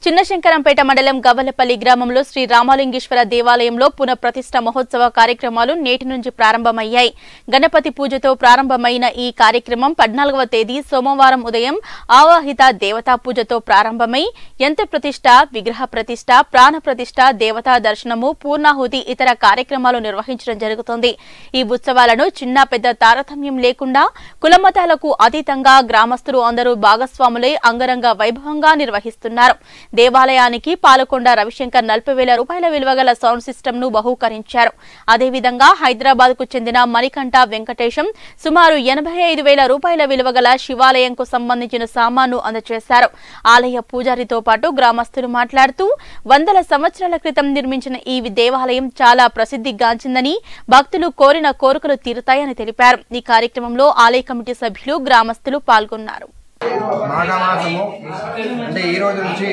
చిన్నశంకరంపేట మండలం గవ్వలపల్లి గ్రామంలో శ్రీ రామలింగేశ్వర దేవాలయంలో పునఃప్రతిష్ఠ మహోత్సవ కార్యక్రమాలు నేటి నుంచి ప్రారంభమయ్యాయి గణపతి పూజతో ప్రారంభమైన ఈ కార్యక్రమం పద్నాలుగవ తేదీ సోమవారం ఉదయం ఆవాహిత దేవతా పూజతో ప్రారంభమై యంత్ర ప్రతిష్ఠ విగ్రహ ప్రతిష్ఠ ప్రాణ ప్రతిష్ఠ దేవతా దర్శనము పూర్ణాహుతి ఇతర కార్యక్రమాలు నిర్వహించడం జరుగుతోంది ఈ ఉత్సవాలను చిన్న పెద్ద తారతమ్యం లేకుండా కులమతాలకు అతీతంగా గ్రామస్తులు అందరూ భాగస్వాములై అంగరంగ వైభవంగా నిర్వహిస్తున్నారు దేవాలయానికి పాలకొండ రవిశంకర్ నలభై వేల రూపాయల విలువగల సౌండ్ సిస్టమ్ ను బహూకరించారు అదేవిధంగా హైదరాబాద్ కు చెందిన మణికంఠ వెంకటేశం సుమారు ఎనభై ఐదు వేల రూపాయల విలువగల శివాలయంకు సంబంధించిన సామాన్ను అందజేశారు ఆలయ పూజారితో పాటు గ్రామస్తులు మాట్లాడుతూ వందల సంవత్సరాల క్రితం నిర్మించిన ఈ దేవాలయం చాలా ప్రసిద్ధిగాంచిందని భక్తులు కోరిన కోరికలు తీరుతాయని తెలిపారు ఈ కార్యక్రమంలో ఆలయ కమిటీ సభ్యులు గ్రామస్తులు పాల్గొన్నారు మాఘమాసము అంటే ఈ రోజు నుంచి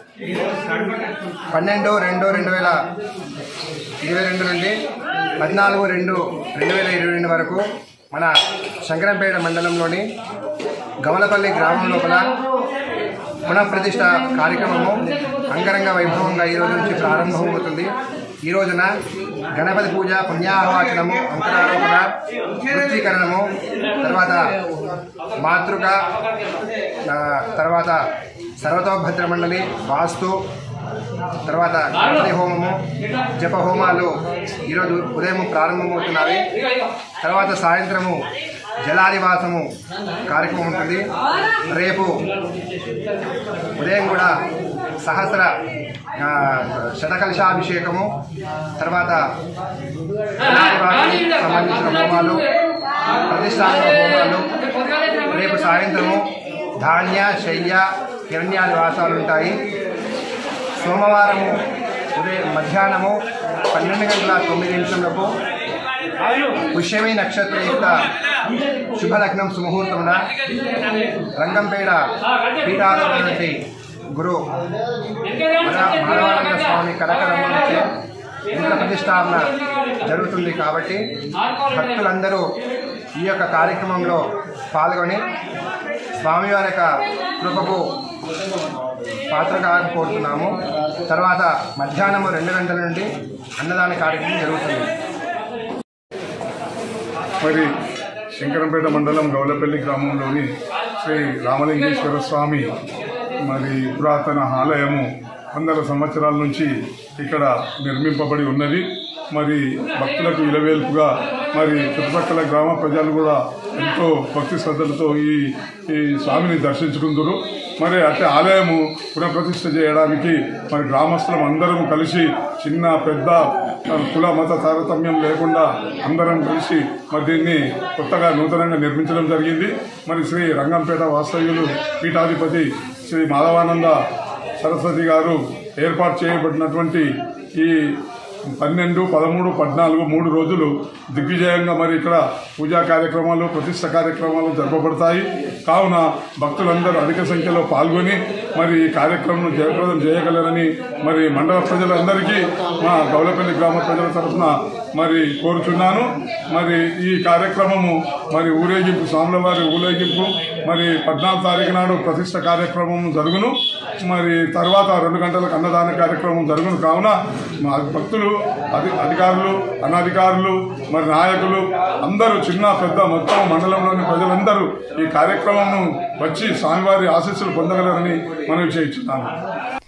పన్నెండు రెండు రెండు వేల ఇరవై రెండు నుండి పద్నాలుగు రెండు రెండు వేల ఇరవై రెండు వరకు మన శంకరంపేట మండలంలోని గమలపల్లి గ్రామం లోపల పునఃప్రతిష్ఠ కార్యక్రమము అంగరంగ వైభవంగా ఈ రోజు నుంచి ప్రారంభమవుతుంది ఈ రోజున గణపతి పూజ పుణ్యాహవాచనము అంతరారోపణ వృత్తీకరణము తర్వాత మాతృక ఆ, తర్వాత సర్వతోభద్ర మండలి వాస్తు తర్వాత గణపతి హోమము జప హోమాలు ఈరోజు ఉదయం ప్రారంభమవుతున్నవి తర్వాత సాయంత్రము జలాదివాసము కార్యక్రమం ఉంటుంది రేపు ఉదయం కూడా సహస్ర ఆ, శతకలశాభిషేకము తర్వాత జలాదివాసానికి సంబంధించిన హోమాలు ప్రతిష్టాత్మక హోమాలు రేపు సాయంత్రము ధాన్య శయ్య హిరణ్యాది వాసాలు ఉంటాయి సోమవారము ఉదయం మధ్యాహ్నము పన్నెండు గంటల తొమ్మిది నిమిషములకు పుష్యమి నక్షత్రయుక్త శుభలగ్నం సుముహూర్తమున రంగంపేట పీఠాధిపతి గురు మన మానవానంద స్వామి కనకరమ్మ నుంచి యంత్ర ప్రతిష్టాపన జరుగుతుంది కాబట్టి భక్తులందరూ ఈ యొక్క కార్యక్రమంలో పాల్గొని స్వామివారి యొక్క కృపకు పాత్రగా కోరుతున్నాము తర్వాత మధ్యాహ్నం రెండు గంటల నుండి అన్నదాన కార్యక్రమం జరుగుతుంది మరి శంకరంపేట మండలం గౌలపల్లి గ్రామంలోని శ్రీ రామలింగేశ్వర స్వామి మరి పురాతన ఆలయము వందల సంవత్సరాల నుంచి ఇక్కడ నిర్మింపబడి ఉన్నది మరి భక్తులకు ఇలవేల్పుగా మరి చుట్టుపక్కల గ్రామ ప్రజలు కూడా ఎంతో భక్తి శ్రద్ధలతో ఈ ఈ స్వామిని దర్శించుకుందరు మరి అట్టే ఆలయము పునఃప్రతిష్ఠ చేయడానికి మరి గ్రామస్తులం అందరం కలిసి చిన్న పెద్ద కుల మత తారతమ్యం లేకుండా అందరం కలిసి మరి దీన్ని కొత్తగా నూతనంగా నిర్మించడం జరిగింది మరి శ్రీ రంగంపేట వాస్తవ్యులు పీఠాధిపతి శ్రీ మాధవానంద సరస్వతి గారు ఏర్పాటు చేయబడినటువంటి ఈ పన్నెండు పదమూడు పద్నాలుగు మూడు రోజులు దిగ్విజయంగా మరి ఇక్కడ పూజా కార్యక్రమాలు ప్రతిష్ట కార్యక్రమాలు జరపబడతాయి కావున భక్తులందరూ అధిక సంఖ్యలో పాల్గొని మరి ఈ కార్యక్రమం జయప్రదం చేయగలరని మరి మండల ప్రజలందరికీ మా గౌలపల్లి గ్రామ ప్రజల తరఫున మరి కోరుచున్నాను మరి ఈ కార్యక్రమము మరి ఊరేగింపు స్వాములవారి ఊరేగింపు మరి పద్నాలుగు తారీఖు నాడు ప్రతిష్ట కార్యక్రమం జరుగును మరి తర్వాత రెండు గంటలకు అన్నదాన కార్యక్రమం జరుగును కావున మా భక్తులు అధి అధికారులు అనధికారులు మరి నాయకులు అందరూ చిన్న పెద్ద మొత్తం మండలంలోని ప్రజలందరూ ఈ కార్యక్రమం వచ్చి స్వామివారి ఆశీస్సులు పొందగలరని మనం చేయించున్నాను